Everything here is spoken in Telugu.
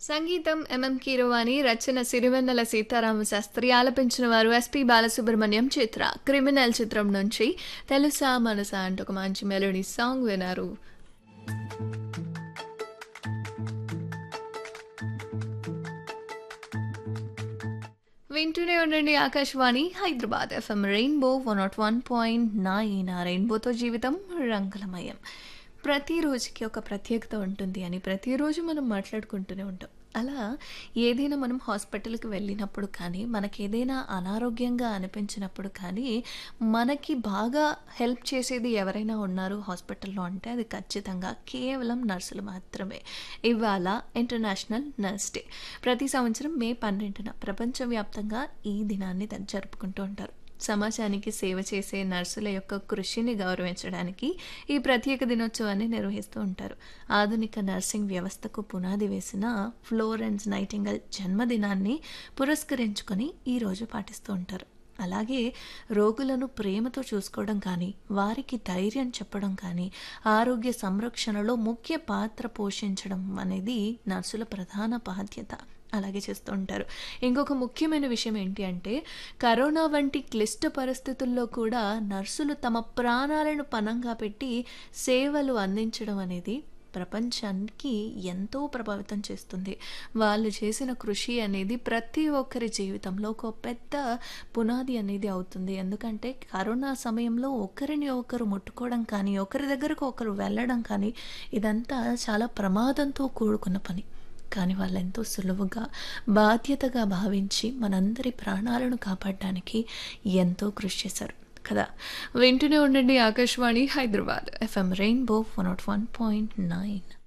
సంగీతం ఎంఎం కీరవాణి రచన సిరివెన్నెల సీతారామ శాస్త్రి ఆలపించిన వారు ఎస్పి బాలసుబ్రహ్మణ్యం చిత్ర క్రిమినల్ చిత్రం నుంచి తెలుసా మనసా అంటూ ఒక మంచి మెలోడీ సాంగ్ వినారు వింటూనే ఉండండి Akashvani Hyderabad FM rainbow one nought one point nine ఆ రెయిన్బోతో జీవితం రంగులమయం ప్రతిరోజుకి ఒక ప్రత్యేకత ఉంటుంది అని ప్రతిరోజు మనం మాట్లాడుకుంటూనే ఉంటాం అలా ఏదైనా మనం హాస్పిటల్కి వెళ్ళినప్పుడు కానీ మనకి ఏదైనా అనారోగ్యంగా అనిపించినప్పుడు కానీ మనకి బాగా హెల్ప్ చేసేది ఎవరైనా ఉన్నారు హాస్పిటల్లో అంటే అది ఖచ్చితంగా కేవలం నర్సులు మాత్రమే ఇవాళ ఇంటర్నేషనల్ నర్స్ డే ప్రతి సంవత్సరం మే పన్నెండున ప్రపంచవ్యాప్తంగా ఈ దినాన్ని ద- జరుపుకుంటూ ఉంటారు సమాజానికి సేవ చేసే నర్సుల యొక్క కృషిని గౌరవించడానికి ఈ ప్రత్యేక దినోత్సవాన్ని నిర్వహిస్తూ ఉంటారు ఆధునిక నర్సింగ్ వ్యవస్థకు పునాది వేసిన ఫ్లోరెన్స్ నైటింగల్ జన్మదినాన్ని పురస్కరించుకొని ఈరోజు పాటిస్తూ ఉంటారు అలాగే రోగులను ప్రేమతో చూసుకోవడం కానీ వారికి ధైర్యం చెప్పడం కానీ ఆరోగ్య సంరక్షణలో ముఖ్య పాత్ర పోషించడం అనేది నర్సుల ప్రధాన బాధ్యత అలాగే చేస్తూ ఉంటారు ఇంకొక ముఖ్యమైన విషయం ఏంటి అంటే కరోనా వంటి క్లిష్ట పరిస్థితుల్లో కూడా నర్సులు తమ ప్రాణాలను పణంగా పెట్టి సేవలు అందించడం అనేది ప్రపంచానికి ఎంతో ప్రభావితం చేస్తుంది వాళ్ళు చేసిన కృషి అనేది ప్రతి ఒక్కరి జీవితంలో ఒక పెద్ద పునాది అనేది అవుతుంది ఎందుకంటే కరోనా సమయంలో ఒకరిని ఒకరు ముట్టుకోవడం కానీ ఒకరి దగ్గరకు ఒకరు వెళ్ళడం కానీ ఇదంతా చాలా ప్రమాదంతో కూడుకున్న పని కానీ వాళ్ళు ఎంతో సులువుగా బాధ్యతగా భావించి మనందరి ప్రాణాలను కాపాడడానికి ఎంతో కృషి చేశారు కదా వింటూనే ఉండండి Akashvani Hyderabad FM rainbow one nought one point nine